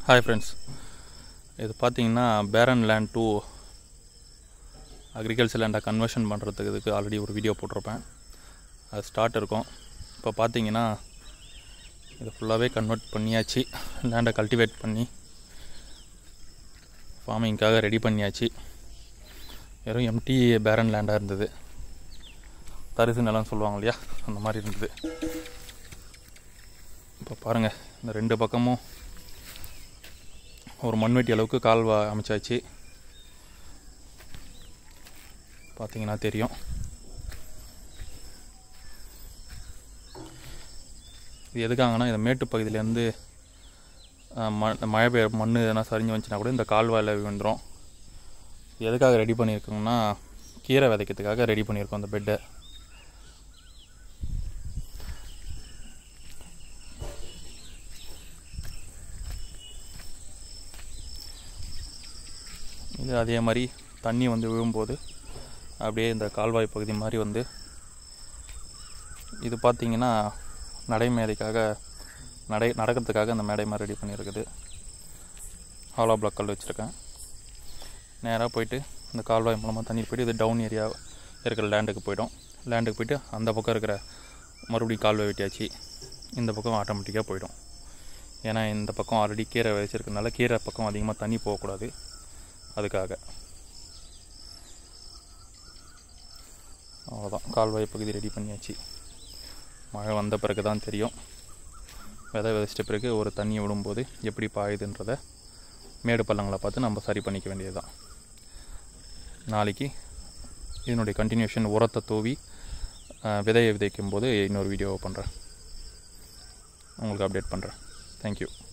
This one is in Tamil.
ஹாய் ஃப்ரெண்ட்ஸ் இது பார்த்தீங்கன்னா பேரன் லேண்ட் டூ அக்ரிகல்ச்சர் லேண்டாக கன்வர்ஷன் பண்ணுறதுக்கு இதுக்கு ஆல்ரெடி ஒரு வீடியோ போட்டிருப்பேன் அது ஸ்டார்ட் இருக்கும் இப்போ பார்த்தீங்கன்னா இது ஃபுல்லாகவே கன்வெர்ட் பண்ணியாச்சு லேண்டை கல்டிவேட் பண்ணி ஃபார்மிங்க்காக ரெடி பண்ணியாச்சு வெறும் எம்டி பேரன் லேண்டாக இருந்தது தரிசு நிலம் சொல்லுவாங்க இல்லையா அந்த மாதிரி இருந்தது இப்போ பாருங்கள் இந்த ரெண்டு பக்கமும் ஒரு மண்வெட்டி அளவுக்கு கால்வா அமைச்சாச்சு பார்த்தீங்கன்னா தெரியும் இது எதுக்காகனா இந்த மேட்டு பகுதியிலேருந்து ம மழை பெய்ய மண் எதனா சரிஞ்சு வந்துச்சுன்னா கூட இந்த கால்வாயில் விழுந்துடும் எதுக்காக ரெடி பண்ணியிருக்கோங்கன்னா கீரை விதைக்கிறதுக்காக ரெடி பண்ணியிருக்கோம் அந்த பெட்டை இது அதே மாதிரி தண்ணி வந்து விழும்போது அப்படியே இந்த கால்வாய் பகுதி மாதிரி வந்து இது பார்த்தீங்கன்னா நடை மேடைக்காக நடை நடக்கிறதுக்காக அந்த மேடை மாதிரி ரெடி பண்ணியிருக்குது ஹாலோ பிளாக் கல் வச்சுருக்கேன் நேராக போயிட்டு இந்த கால்வாய் மூலமாக தண்ணி போயிட்டு இது டவுன் ஏரியா இருக்கிற லேண்டுக்கு போயிடும் லேண்டுக்கு போயிட்டு அந்த பக்கம் இருக்கிற மறுபடியும் கால்வாய் வெட்டியாச்சு இந்த பக்கம் ஆட்டோமேட்டிக்காக போயிடும் ஏன்னா இந்த பக்கம் ஆல்ரெடி கீரை வச்சிருக்கனால கீரை பக்கம் அதிகமாக தண்ணி போகக்கூடாது அதுக்காக அவ்வளோதான் கால்வாய் பகுதி ரெடி பண்ணியாச்சு மழை வந்த பிறகு தான் தெரியும் விதை விதைச்சிட்ட பிறகு ஒரு தண்ணியை விடும்போது எப்படி பாயுதுன்றத மேடு பள்ளங்களை பார்த்து நம்ம சரி பண்ணிக்க வேண்டியது தான் நாளைக்கு இதனுடைய கண்டினியூஷன் உரத்தை தூவி விதையை விதைக்கும் போது இன்னொரு வீடியோவை பண்ணுறேன் உங்களுக்கு அப்டேட் பண்ணுறேன் தேங்க்யூ